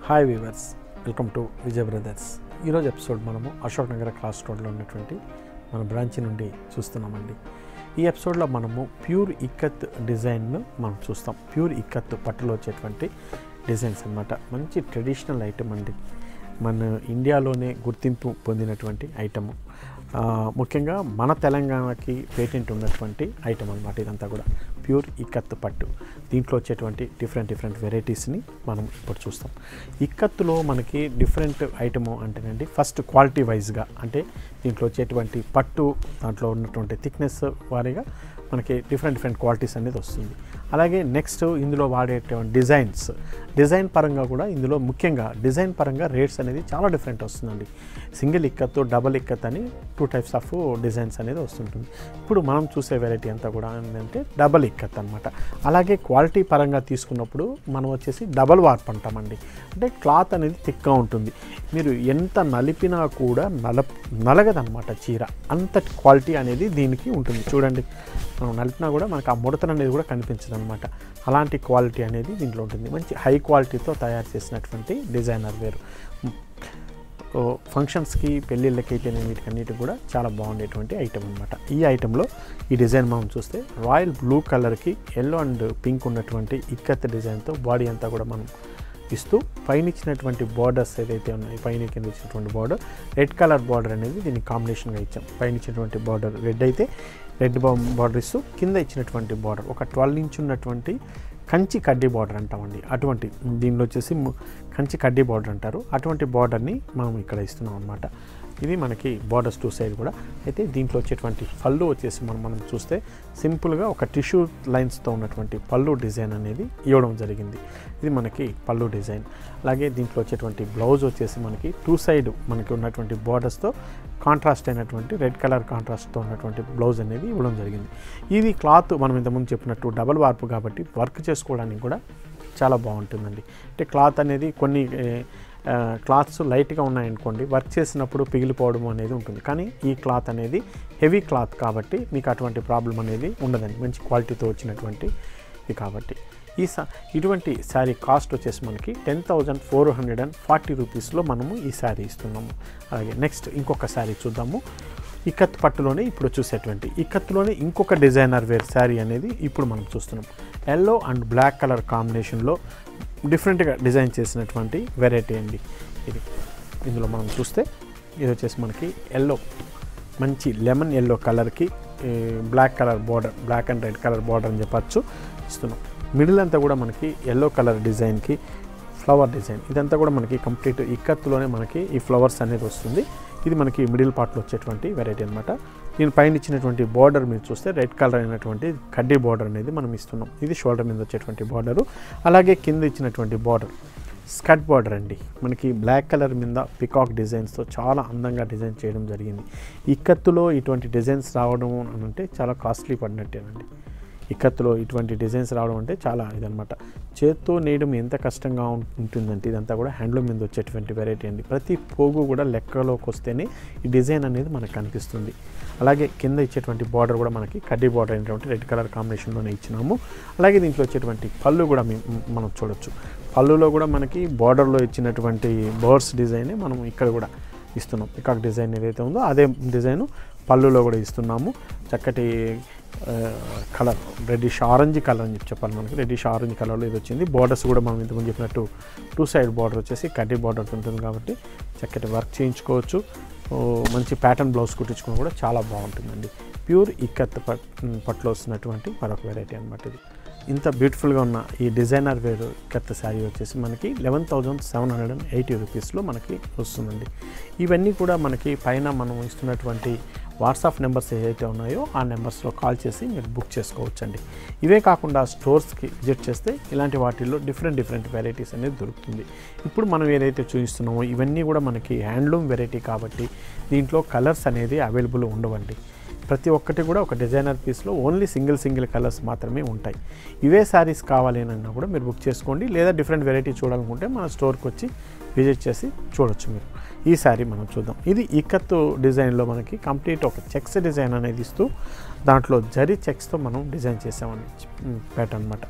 Hi viewers welcome to Vijay brothers ఈరోజు episode మనము Ashok Nagar class రోడ్లో ఉన్నటువంటి మన బ్రాంచ్ నుండి చూస్తున్నామండి ఈ ఎపిసోడ్లో మనము ప్యూర్ ఇక్కత్ డిజైన్ను మనం చూస్తాం ప్యూర్ ఇక్కత్ పట్టులో వచ్చేటువంటి డిజైన్స్ అన్నమాట మంచి ట్రెడిషనల్ ఐటమ్ అండి మన ఇండియాలోనే గుర్తింపు పొందినటువంటి ఐటము ఆ, ముఖ్యంగా మన తెలంగాణకి పేటెంట్ ఉన్నటువంటి ఐటమ్ అనమాట ఇదంతా కూడా ప్యూర్ ఇక్కత్ పట్టు దీంట్లో వచ్చేటువంటి డిఫరెంట్ డిఫరెంట్ వెరైటీస్ని మనం ఇప్పుడు చూస్తాం ఇక్కత్తులో మనకి డిఫరెంట్ ఐటము అంటేనండి ఫస్ట్ క్వాలిటీ వైజ్గా అంటే దీంట్లో వచ్చేటువంటి పట్టు దాంట్లో ఉన్నటువంటి థిక్నెస్ వారీగా మనకి డిఫరెంట్ డిఫరెంట్ క్వాలిటీస్ అనేది వస్తుంది అలాగే నెక్స్ట్ ఇందులో వాడేటువంటి డిజైన్స్ డిజైన్ పరంగా కూడా ఇందులో ముఖ్యంగా డిజైన్ పరంగా రేట్స్ అనేది చాలా డిఫరెంట్ వస్తుందండి సింగిల్ ఇక్కత్ డబల్ ఇక్కత్ అని టూ టైప్స్ ఆఫ్ డిజైన్స్ అనేది వస్తుంటుంది ఇప్పుడు మనం చూసే వెరైటీ అంతా కూడా ఏంటంటే డబల్ ఇక్కత్ అనమాట అలాగే క్వాలిటీ పరంగా తీసుకున్నప్పుడు మనం వచ్చేసి డబల్ వార్ప్ అంటామండి అంటే క్లాత్ అనేది థిక్గా ఉంటుంది మీరు ఎంత నలిపినా కూడా నల నలగదనమాట చీర అంతటి క్వాలిటీ అనేది దీనికి ఉంటుంది చూడండి మనం నలిపినా కూడా మనకు ఆ ముడతలు అనేది కూడా కనిపించదు అనమాట అలాంటి క్వాలిటీ అనేది దీంట్లో ఉంటుంది మంచి హై క్వాలిటీతో తయారు చేసినటువంటి డిజైనర్ వేరు ఓ ఫంక్షన్స్కి పెళ్ళిళ్ళకి అయితేనే వీటికన్నిటికి కూడా చాలా బాగుండేటువంటి ఐటమ్ అనమాట ఈ ఐటెంలో ఈ డిజైన్ మనం చూస్తే రాయల్ బ్లూ కలర్కి ఎల్లో అండ్ పింక్ ఉన్నటువంటి ఇక్కత్ డిజైన్తో బాడీ అంతా కూడా మనం ఇస్తూ పైన ఇచ్చినటువంటి బార్డర్స్ ఏదైతే ఉన్నాయి పైన కింద ఇచ్చినటువంటి బార్డర్ రెడ్ కలర్ బార్డర్ అనేది దీన్ని కాంబినేషన్గా ఇచ్చాం పైన ఇచ్చినటువంటి బార్డర్ రెడ్ అయితే రెడ్ బార్డర్ ఇస్తూ కింద ఇచ్చినటువంటి బార్డర్ ఒక ట్వెల్వ్ ఇంచ్ ఉన్నటువంటి కంచి కడ్డీ బార్డర్ అంటామండి అటువంటి దీనిలో వచ్చేసి ము- కంచి కడ్డీ బార్డర్ అంటారు అటువంటి బార్డర్ని మనం ఇక్కడ ఇస్తున్నాం అనమాట ఇది మనకి బార్డర్స్ టూ సైడ్ కూడా అయితే దీంట్లో వచ్చేటువంటి పళ్ళు వచ్చేసి మనం మనం చూస్తే సింపుల్గా ఒక టిష్యూ లైన్స్తో ఉన్నటువంటి పళ్ళు డిజైన్ అనేది ఇవ్వడం జరిగింది ఇది మనకి పళ్ళు డిజైన్ అలాగే దీంట్లో వచ్చేటువంటి బ్లౌజ్ వచ్చేసి మనకి టూ సైడ్ మనకి ఉన్నటువంటి బార్డర్స్తో కాంట్రాస్ట్ అయినటువంటి రెడ్ కలర్ కాంట్రాస్ట్తో ఉన్నటువంటి బ్లౌజ్ అనేది ఇవ్వడం జరిగింది ఇది క్లాత్ మనం ఇంతకుముందు చెప్పినట్టు డబల్ వార్పు కాబట్టి వర్క్ చేసుకోవడానికి కూడా చాలా బాగుంటుందండి అంటే క్లాత్ అనేది కొన్ని క్లాత్స్ లైట్గా ఉన్నాయనుకోండి వర్క్ చేసినప్పుడు పిగిలిపోవడం అనేది ఉంటుంది కానీ ఈ క్లాత్ అనేది హెవీ క్లాత్ కాబట్టి మీకు అటువంటి ప్రాబ్లం అనేది ఉండదండి మంచి క్వాలిటీతో వచ్చినటువంటి ఇది కాబట్టి ఈ సా ఇటువంటి శారీ కాస్ట్ వచ్చేసి మనకి ten thousand four hundred and forty రూపీస్లో మనము ఈ శారీ ఇస్తున్నాము అలాగే నెక్స్ట్ ఇంకొక శారీ చూద్దాము ఇక్కత్ పట్టులోనే ఇప్పుడు చూసేటువంటి ఇక్కత్తులోనే ఇంకొక డిజైనర్ వేర్ శారీ అనేది ఇప్పుడు మనం చూస్తున్నాం ఎల్లో అండ్ బ్లాక్ కలర్ కాంబినేషన్లో డిఫరెంట్గా డిజైన్ చేసినటువంటి వెరైటీ అండి ఇది ఇందులో మనం చూస్తే ఇది వచ్చేసి మనకి ఎల్లో మంచి లెమన్ ఎల్లో కలర్కి black colour border black and red colour border అని చెప్పచ్చు ఇస్తున్నాం మిడిల్ అంతా కూడా మనకి ఎల్లో కలర్ డిజైన్కి ఫ్లవర్ డిజైన్ ఇదంతా కూడా మనకి కంప్లీట్ ఇక్కత్తులోనే మనకి ఈ ఫ్లవర్స్ అనేది వస్తుంది ఇది మనకి మిడిల్ పార్ట్లో వచ్చేటువంటి వెరైటీ అనమాట దీని పైన ఇచ్చినటువంటి బార్డర్ మీరు చూస్తే రెడ్ కలర్ అయినటువంటి కడ్డీ బార్డర్ అనేది మనం ఇస్తున్నాం ఇది షోల్డర్ మీద వచ్చేటువంటి బార్డరు అలాగే కింద ఇచ్చినటువంటి బార్డర్ స్కట్ బార్డర్ అండి మనకి బ్లాక్ కలర్ మీద పికాక్ డిజైన్స్తో చాలా అందంగా డిజైన్ చేయడం జరిగింది ఇక్కత్తులో ఇటువంటి డిజైన్స్ రావడం అని అంటే చాలా కాస్ట్లీ పడినట్టేనండి ఇక్కత్తులో ఇటువంటి డిజైన్స్ రావడం అంటే చాలా ఇదనమాట చేత్తో నేయడం ఎంత కష్టంగా ఉం- ఉంటుందంటే ఇదంతా కూడా హ్యాండ్లూమ్ మీద వచ్చేటువంటి వెరైటీ అండి ప్రతి పోగు కూడా లెక్కలోకి వస్తేనే ఈ డిజైన్ అనేది మనకు కనిపిస్తుంది అలాగే కింద ఇచ్చేటువంటి బార్డర్ కూడా మనకి కడ్డీ బార్డర్ అయినటువంటి రెడ్ కలర్ కాంబినేషన్లోనే ఇచ్చినాము అలాగే దీంట్లో వచ్చేటువంటి పళ్ళు కూడా మీ- మ్- మనం చూడొచ్చు పళ్ళులో కూడా మనకి బార్డర్లో ఇచ్చినటువంటి బర్డ్స్ డిజైనే మనం ఇక్కడ కూడా ఇస్తున్నాం పికాక్ డిజైన్ ఏదైతే ఉందో అదే డిజైన్ పళ్ళులో కూడా ఇస్తున్నాము చక్కటి కలర్ రెడ్డిష్ ఆరెంజ్ కలర్ అని చెప్పి చెప్పాలి మనకి రెడ్డిష్ ఆరెంజ్ కలర్లో ఇది వచ్చింది బార్డర్స్ కూడా మనం ఇంతకుముందు చెప్పినట్టు టూ సైడ్ బార్డర్ వచ్చేసి కడ్డీ బార్డర్ ఉంటుంది కాబట్టి చక్కటి వర్క్ చేయించుకోవచ్చు ఓ, మంచి ప్యాటర్న్ బ్లౌజ్ కుట్టించుకుని కూడా చాలా బాగుంటుందండి ప్యూర్ ఇక్కత్ పట్ పట్లో వస్తున్నటువంటి మరొక వెరైటీ అనమాట ఇది ఇంత బ్యూటిఫుల్గా ఉన్న ఈ డిజైనర్ వేర్ కత్త శారీ వచ్చేసి మనకి eleven thousand seven hundred and eighty రూపీస్లో మనకి వస్తుందండి ఇవన్నీ కూడా మనకి పైన మనం ఇస్తున్నటువంటి వాట్సాప్ నెంబర్స్ ఏవైతే ఉన్నాయో ఆ నెంబర్స్లో కాల్ చేసి మీరు బుక్ చేసుకోవచ్చండి ఇవే కాకుండా స్టోర్స్కి విజిట్ చేస్తే ఇలాంటి వాటిల్లో డిఫరెంట్ డిఫరెంట్ వెరైటీస్ అనేది దొరుకుతుంది ఇప్పుడు మనం ఏదైతే చూపిస్తున్నామో ఇవన్నీ కూడా మనకి హ్యాండ్లూమ్ వెరైటీ కాబట్టి దీంట్లో కలర్స్ అనేది అవైలబుల్ ఉండవండి ప్రతి ఒక్కటి కూడా ఒక డిజైనర్ పీస్లో ఓన్లీ సింగిల్ సింగిల్ కలర్స్ మాత్రమే ఉంటాయి ఇవే శారీస్ కావాలి అని అన్నా కూడా మీరు బుక్ చేసుకోండి లేదా డిఫరెంట్ వెరైటీ చూడాలనుకుంటే మన స్టోర్కి వచ్చి విజిట్ చేసి చూడొచ్చు మీరు ఈ శారీ మనం చూద్దాం ఇది ఇక్కత్తు డిజైన్లో మనకి కంప్లీట్ ఒక చెక్స్ డిజైన్ అనేది ఇస్తూ దాంట్లో జరీ చెక్స్తో మనం డిజైన్ చేసామని ప్యాటర్న్ అనమాట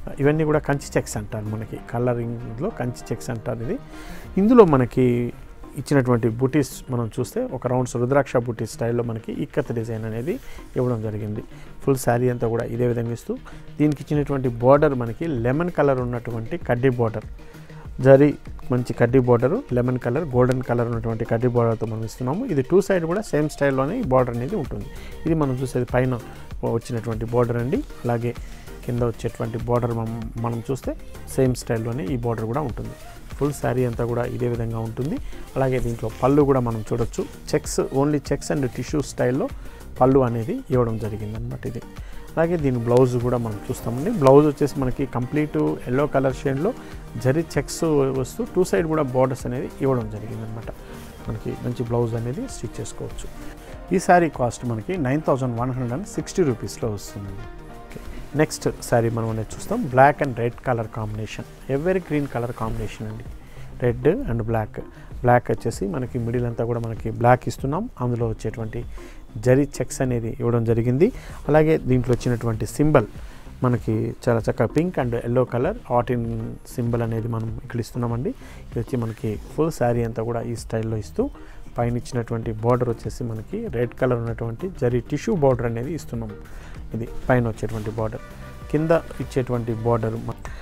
ఇవన్నీ కూడా కంచి చెక్స్ అంటారు మనకి కలరింగ్లో కంచి చెక్స్ అంటారు ఇది ఇందులో మనకి ఇచ్చినటువంటి బుటీస్ మనం చూస్తే ఒక రౌండ్స్ రుద్రాక్ష బుటీ స్టైల్లో మనకి ఇక్కత్ డిజైన్ అనేది ఇవ్వడం జరిగింది ఫుల్ శారీ అంతా కూడా ఇదే విధంగా ఇస్తూ దీనికి ఇచ్చినటువంటి బార్డర్ మనకి లెమన్ కలర్ ఉన్నటువంటి కడ్డీ బార్డర్ జరీ మంచి కడ్డీ border lemon colour golden colour ఉన్నటువంటి కడ్డీ బార్డర్తో మనం ఇస్తున్నాము ఇది టూ సైడ్ కూడా సేమ్ స్టైల్లోనే ఈ బార్డర్ అనేది ఉంటుంది ఇది మనం చూసేది పైన వచ్చినటువంటి బార్డర్ అండి అలాగే కింద వచ్చేటువంటి బార్డర్ మనం మనం చూస్తే సేమ్ స్టైల్లోనే ఈ బార్డర్ కూడా ఉంటుంది ఫుల్ శారీ అంతా కూడా ఇదే విధంగా ఉంటుంది అలాగే దీంట్లో పళ్ళు కూడా మనం చూడొచ్చు checks only checks and tissue స్టైల్లో పళ్ళు అనేది ఇవ్వడం జరిగింది అనమాట ఇది అలాగే దీని బ్లౌజ్ కూడా మనం చూస్తామండి బ్లౌజ్ వచ్చేసి మనకి కంప్లీట్ ఎల్లో కలర్ షేడ్లో జరీ చెక్స్ వస్తూ టూ సైడ్ కూడా బార్డర్స్ అనేది ఇవ్వడం జరిగింది అనమాట మనకి మంచి బ్లౌజ్ అనేది స్టిచ్ చేసుకోవచ్చు ఈ శారీ కాస్ట్ మనకి nine thousand one hundred and sixty రూపీస్లో వస్తుంది ఓకే నెక్స్ట్ శారీ మనం అనేది చూస్తాం black and red colour combination every green colour combination అండి రెడ్ అండ్ బ్లాక్ బ్లాక్ వచ్చేసి మనకి మిడిల్ అంతా కూడా మనకి బ్లాక్ ఇస్తున్నాం అందులో వచ్చేటువంటి జరీ చెక్స్ అనేది ఇవ్వడం జరిగింది అలాగే దీంట్లో వచ్చినటువంటి సింబల్ మనకి చాలా చక్కగా పింక్ అండ్ ఎల్లో కలర్ ఆటిన్ సింబల్ అనేది మనం ఇక్కడ ఇస్తున్నామండి ఇది వచ్చి మనకి ఫుల్ శారీ అంతా కూడా ఈ స్టైల్లో ఇస్తూ పైన ఇచ్చినటువంటి బార్డర్ వచ్చేసి మనకి రెడ్ కలర్ ఉన్నటువంటి జరీ టిష్యూ బార్డర్ అనేది ఇస్తున్నాం ఇది పైన వచ్చేటువంటి బార్డర్ కింద ఇచ్చేటువంటి బార్డర్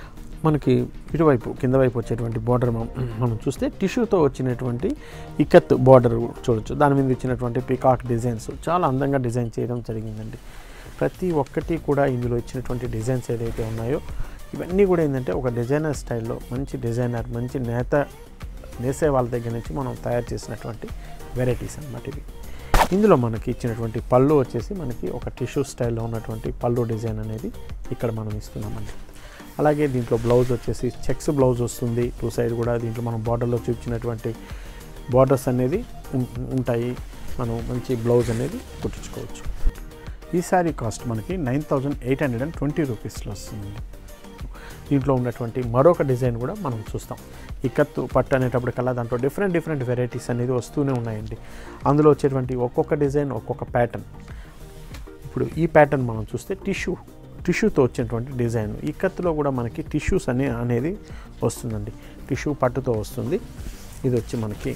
మనకి ఇటువైపు కింద వైపు వచ్చేటువంటి బార్డర్ మనం చూస్తే టిష్యూతో వచ్చినటువంటి ఇకత్ బార్డర్ చూడొచ్చు దాని మీద ఇచ్చినటువంటి పికాక్ డిజైన్స్ చాలా అందంగా డిజైన్ చేయడం జరిగిందండి ప్రతి ఒక్కటి కూడా ఇందులో ఇచ్చినటువంటి డిజైన్స్ ఏదైతే ఉన్నాయో ఇవన్నీ కూడా ఏంటంటే ఒక డిజైనర్ స్టైల్లో మంచి డిజైనర్ మంచి నేత నేసే వాళ్ళ దగ్గర నుంచి మనం తయారు చేసినటువంటి వెరైటీస్ అన్నమాట ఇవి ఇందులో మనకి ఇచ్చినటువంటి పళ్ళు వచ్చేసి మనకి ఒక టిష్యూ స్టైల్లో ఉన్నటువంటి పళ్ళు డిజైన్ అనేది ఇక్కడ మనం ఇస్తున్నామండి అలాగే దీంట్లో బ్లౌజ్ వచ్చేసి చెక్స్ బ్లౌజ్ వస్తుంది టూ సైడ్ కూడా దీంట్లో మనం బార్డర్లో చూపించినటువంటి బార్డర్స్ అనేది ఉం- ఉంటాయి మనం మంచి బ్లౌజ్ అనేది కుట్టించుకోవచ్చు ఈ శారీ కాస్ట్ మనకి nine thousand eight hundred and twenty రూపీస్లో వస్తుంది దీంట్లో ఉన్నటువంటి మరొక డిజైన్ కూడా మనం చూస్తాం ఇక్కత్తు పట్టు అనేటప్పటికల్లా దాంట్లో డిఫరెంట్ డిఫరెంట్ వెరైటీస్ అనేది వస్తూనే ఉన్నాయండి అందులో వచ్చేటువంటి ఒక్కొక్క డిజైన్ ఒక్కొక్క ప్యాటర్న్ ఇప్పుడు ఈ ప్యాటర్న్ మనం చూస్తే టిష్యూ టిష్యూతో వచ్చినటువంటి డిజైన్ ఇక్కత్తులో కూడా మనకి టిష్యూస్ అనే అనేది వస్తుందండి టిష్యూ పట్టుతో వస్తుంది ఇది వచ్చి మనకి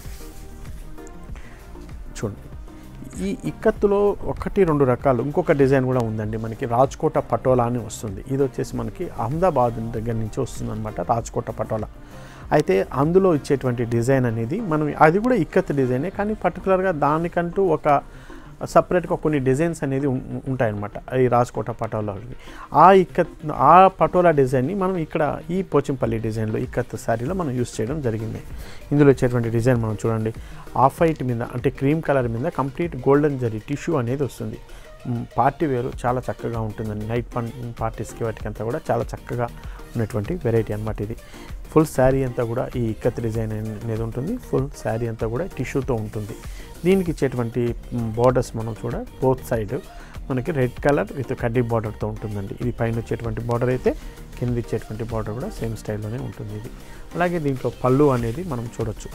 చూడండి ఈ ఇక్కత్తులో ఒకటి రెండు రకాలు ఇంకొక డిజైన్ కూడా ఉందండి మనకి రాజ్కోట పటోలా అని వస్తుంది ఇది వచ్చేసి మనకి అహ్మదాబాద్ దగ్గర నుంచి వస్తుంది అనమాట రాజ్కోట పటోలా అయితే అందులో ఇచ్చేటువంటి డిజైన్ అనేది మనం అది కూడా ఇక్కత్ డిజైనే కానీ పర్టికులర్గా దానికంటూ ఒక సపరేట్గా కొన్ని డిజైన్స్ అనేది ఉం- ఉంటాయన్నమాట ఈ రాజ్కోట పటోలా ఆ ఇక్కత్ ఆ పటోలా డిజైన్ని మనం ఇక్కడ ఈ పోచంపల్లి డిజైన్లో ఇక్కత్ శారీలో మనం యూస్ చేయడం జరిగింది ఇందులో వచ్చేటువంటి డిజైన్ మనం చూడండి ఆఫ్ వైట్ మీద అంటే క్రీమ్ కలర్ మీద కంప్లీట్ గోల్డెన్ జరీ టిష్యూ అనేది వస్తుంది మ్, పార్టీ వేరు చాలా చక్కగా ఉంటుందండి నైట్ పన్ పార్టీస్కి వాటికి అంతా కూడా చాలా చక్కగా ఉన్నటువంటి వెరైటీ అన్నమాట ఇది ఫుల్ శారీ అంతా కూడా ఈ ఇక్కత్ డిజైన్ అనేది ఉంటుంది ఫుల్ శారీ అంతా కూడా టిష్యూతో ఉంటుంది దీనికి ఇచ్చేటువంటి బార్డర్స్ మనం చూడ బోత్ సైడ్ మనకి రెడ్ కలర్ విత్ కడ్డీ బార్డర్తో ఉంటుందండి ఇది పైన వచ్చేటువంటి బార్డర్ అయితే కింద ఇచ్చేటువంటి బార్డర్ కూడా సేమ్ స్టైల్లోనే ఉంటుంది ఇది అలాగే దీంట్లో పళ్ళు అనేది మనం చూడొచ్చు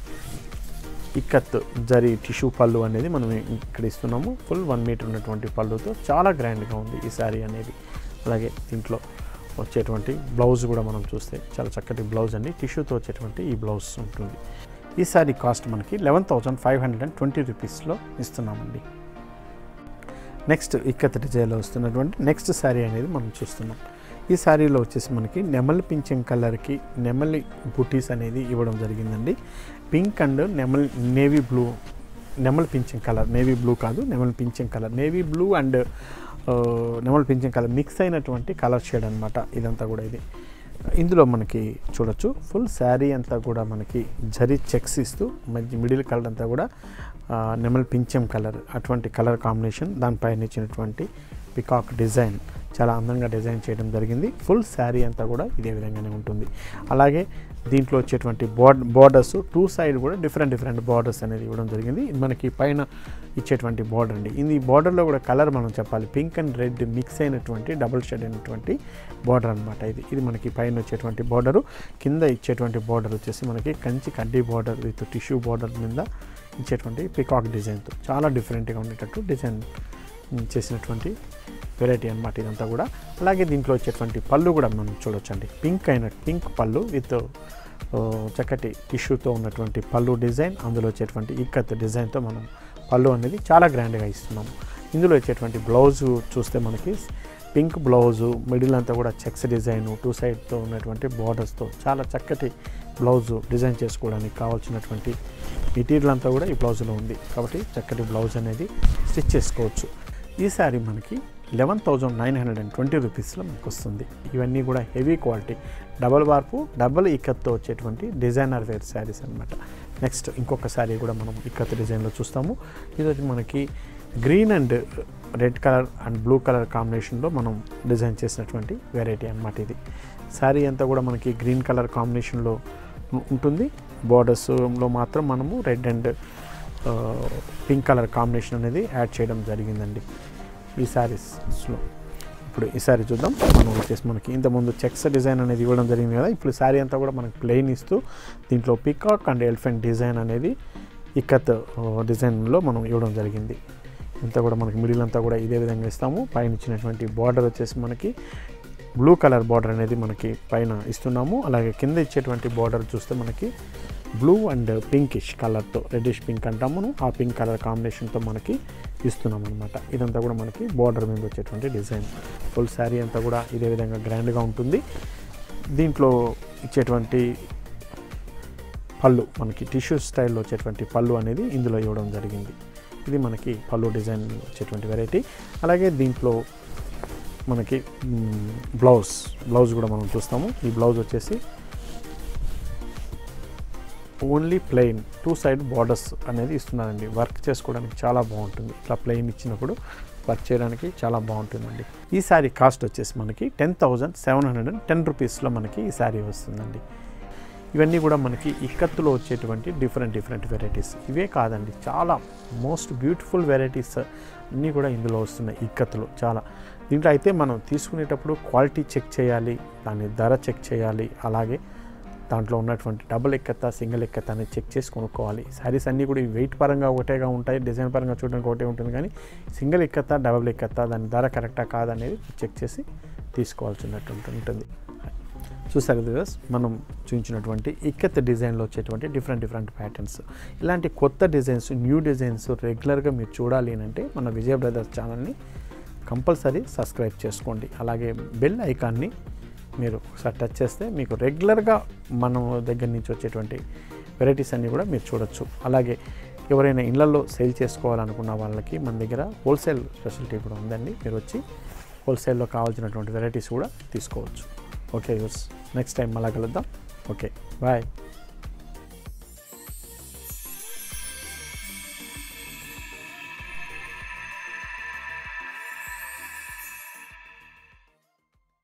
ఇక్కత్ జరీ టిష్యూ పళ్ళు అనేది మనం ఇక్కడ ఇస్తున్నాము ఫుల్ వన్ మీటర్ ఉన్నటువంటి పళ్ళుతో చాలా గ్రాండ్గా ఉంది ఈ శారీ అనేది అలాగే దీంట్లో వచ్చేటువంటి బ్లౌజ్ కూడా మనం చూస్తే చాలా చక్కటి బ్లౌజ్ అండి టిష్యూతో వచ్చేటువంటి ఈ బ్లౌజ్ ఉంటుంది ఈ శారీ కాస్ట్ మనకి eleven thousand five hundred and twenty రూపీస్లో ఇస్తున్నామండి నెక్స్ట్ ఇక్కత్ డిజైన్లో వస్తున్నటువంటి నెక్స్ట్ శారీ అనేది మనం చూస్తున్నాం ఈ శారీలో వచ్చేసి మనకి నెమలి పింఛం కలర్కి నెమలి బుటీస్ అనేది ఇవ్వడం జరిగిందండి పింక్ అండ్ నెమల్ నేవీ బ్లూ నెమలి పింఛం కలర్ నేవీ బ్లూ కాదు నెమలి పింఛం కలర్ నేవీ బ్లూ అండ్ నెమలి పింఛం కలర్ మిక్స్ అయినటువంటి కలర్ షేడ్ అనమాట ఇదంతా కూడా ఇది ఇందులో మనకి చూడొచ్చు ఫుల్ శారీ అంతా కూడా మనకి జరీ చెక్స్ ఇస్తూ మంచి మిడిల్ కలర్ అంతా కూడా ఆ, నెమల్ పింఛం కలర్ అటువంటి కలర్ కాంబినేషన్ దానిపైన ఇచ్చినటువంటి పికాక్ డిజైన్ చాలా అందంగా డిజైన్ చేయడం జరిగింది ఫుల్ శారీ అంతా కూడా ఇదే విధంగానే ఉంటుంది అలాగే దీంట్లో వచ్చేటువంటి బోర్డ్ బోర్డర్స్ టూ సైడ్ కూడా డిఫరెంట్ డిఫరెంట్ బార్డర్స్ అనేది ఇవ్వడం జరిగింది ఇది మనకి పైన ఇచ్చేటువంటి బార్డర్ అండి ఇది బార్డర్లో కూడా కలర్ మనం చెప్పాలి పింక్ అండ్ రెడ్ మిక్స్ అయినటువంటి డబుల్ షేడ్ అయినటువంటి బార్డర్ అనమాట ఇది ఇది మనకి పైన వచ్చేటువంటి బార్డరు కింద ఇచ్చేటువంటి బార్డర్ వచ్చేసి మనకి కంచి కడ్డీ బార్డర్ విత్ టిష్యూ బార్డర్ మీద ఇచ్చేటువంటి పికాక్ డిజైన్తో చాలా డిఫరెంట్గా ఉండేటట్టు డిజైన్ ఉమ్, చేసినటువంటి వెరైటీ అనమాట ఇదంతా కూడా అలాగే దీంట్లో వచ్చేటువంటి పళ్ళు కూడా మనం చూడొచ్చండి పింక్ అయిన పింక్ పళ్ళు విత్ ఓ, చక్కటి టిష్యూతో ఉన్నటువంటి పళ్ళు డిజైన్ అందులో వచ్చేటువంటి ఇక్కత్ డిజైన్తో మనం పళ్ళు అనేది చాలా గ్రాండ్గా ఇస్తున్నాము ఇందులో వచ్చేటువంటి బ్లౌజ్ చూస్తే మనకి పింక్ బ్లౌజు మిడిల్ అంతా కూడా చెక్స్ డిజైన్ టూ సైడ్తో ఉన్నటువంటి బార్డర్స్తో చాలా చక్కటి బ్లౌజు డిజైన్ చేసుకోవడానికి కావాల్సినటువంటి మెటీరియల్ అంతా కూడా ఈ బ్లౌజ్లో ఉంది కాబట్టి చక్కటి బ్లౌజ్ అనేది స్టిచ్ చేసుకోవచ్చు ఈ శారీ మనకి eleven thousand nine hundred and twenty రూపీస్లో మనకు వస్తుంది ఇవన్నీ కూడా heavy quality double warp double ఇక్కత్తో వచ్చేటువంటి డిజైనర్ వేర్ శారీస్ అనమాట నెక్స్ట్ ఇంకొక శారీ కూడా మనం ఇక్కత్ డిజైన్లో చూస్తాము ఇది వచ్చి మనకి green and red colour and blue colour కాంబినేషన్లో మనం డిజైన్ చేసినటువంటి వెరైటీ అనమాట ఇది శారీ అంతా కూడా మనకి గ్రీన్ కలర్ కాంబినేషన్లో ఉ- ఉంటుంది బార్డర్స్లో మాత్రం మనము red and pink colour combination అనేది యాడ్ చేయడం జరిగిందండి ఈ శారీస్లో ఇప్పుడు ఈ శారీ చూద్దాం మనం వచ్చేసి మనకి ఇంతకుముందు చెక్స్ డిజైన్ అనేది ఇవ్వడం జరిగింది కదా ఇప్పుడు శారీ అంతా కూడా మనకి ప్లెయిన్ ఇస్తూ దీంట్లో పికాక్ అండ్ ఎలిఫెంట్ డిజైన్ అనేది ఇక్కత్ డిజైన్లో మనం ఇవ్వడం జరిగింది ఇంతా కూడా మనకి మిడిల్ అంతా కూడా ఇదే విధంగా ఇస్తాము పైన ఇచ్చినటువంటి బార్డర్ వచ్చేసి మనకి బ్లూ కలర్ బార్డర్ అనేది మనకి పైన ఇస్తున్నాము అలాగే కింద ఇచ్చేటువంటి బార్డర్ చూస్తే మనకి బ్లూ అండ్ పింకిష్ కలర్తో రెడ్డిష్ పింక్ అంటాము మనం. ఆ పింక్ కలర్ కాంబినేషన్తో మనకి ఇస్తున్నాం అనమాట ఇదంతా కూడా మనకి బార్డర్ మీద వచ్చేటువంటి డిజైన్ ఫుల్ శారీ అంతా కూడా ఇదే విధంగా గ్రాండ్గా ఉంటుంది దీంట్లో ఇచ్చేటువంటి పళ్ళు మనకి టిష్యూ స్టైల్లో వచ్చేటువంటి పళ్ళు అనేది ఇందులో ఇవ్వడం జరిగింది ఇది మనకి పళ్ళు డిజైన్ వచ్చేటువంటి వెరైటీ అలాగే దీంట్లో మనకి మ్, బ్లౌజ్ బ్లౌజ్ కూడా మనం చూస్తాము ఈ బ్లౌజ్ వచ్చేసి only plain two side borders అనేది ఇస్తున్నారండి వర్క్ చేసుకోవడానికి చాలా బాగుంటుంది ఇట్లా ప్లెయిన్ ఇచ్చినప్పుడు వర్క్ చేయడానికి చాలా బాగుంటుందండి ఈ శారీ కాస్ట్ వచ్చేసి మనకి ten thousand seven hundred and ten రూపీస్లో మనకి ఈ శారీ వస్తుందండి ఇవన్నీ కూడా మనకి ఇక్కత్తులో వచ్చేటువంటి డిఫరెంట్ డిఫరెంట్ వెరైటీస్ ఇవే కాదండి చాలా మోస్ట్ బ్యూటిఫుల్ వెరైటీస్ అన్నీ కూడా ఇందులో వస్తున్నాయి ఇక్కత్తులో చాలా దీంట్లో అయితే మనం తీసుకునేటప్పుడు క్వాలిటీ చెక్ చేయాలి దాని ధర చెక్ చేయాలి అలాగే దాంట్లో ఉన్నటువంటి డబుల్ ఎక్కత్త సింగిల్ ఎక్కత్త అనేది చెక్ చేసి కొనుక్కోవాలి శారీస్ అన్నీ కూడా వెయిట్ పరంగా ఒకటేగా ఉంటాయి డిజైన్ పరంగా చూడడానికి ఒకటే ఉంటుంది కానీ సింగిల్ ఎక్కత్త డబుల్ ఎక్కత్త దాని ధర కరెక్టా కాదనేది చెక్ చేసి తీసుకోవాల్సినట్టు ఉంటుంది చూసారు వ్యూవర్స్ మనం చూపించినటువంటి ఇక్కత్ డిజైన్లో వచ్చేటువంటి డిఫరెంట్ డిఫరెంట్ ప్యాటర్న్స్ ఇలాంటి కొత్త డిజైన్స్ న్యూ డిజైన్స్ రెగ్యులర్గా మీరు చూడాలి అని అంటే మన విజయ బ్రదర్స్ ఛానల్ని కంపల్సరీ సబ్స్క్రైబ్ చేసుకోండి అలాగే బెల్ ఐకాన్ని మీరు ఒకసారి టచ్ చేస్తే మీకు రెగ్యులర్గా మన దగ్గర నుంచి వచ్చేటువంటి వెరైటీస్ అన్నీ కూడా మీరు చూడొచ్చు అలాగే ఎవరైనా ఇళ్లలో సేల్ చేసుకోవాలనుకున్న వాళ్ళకి మన దగ్గర హోల్సేల్ ఫెసిలిటీ కూడా ఉందండి మీరు వచ్చి హోల్సేల్లో కావాల్సినటువంటి వెరైటీస్ కూడా తీసుకోవచ్చు ఓకే యూర్స్ నెక్స్ట్ టైం మళ్ళా కలుద్దాం ఓకే బాయ్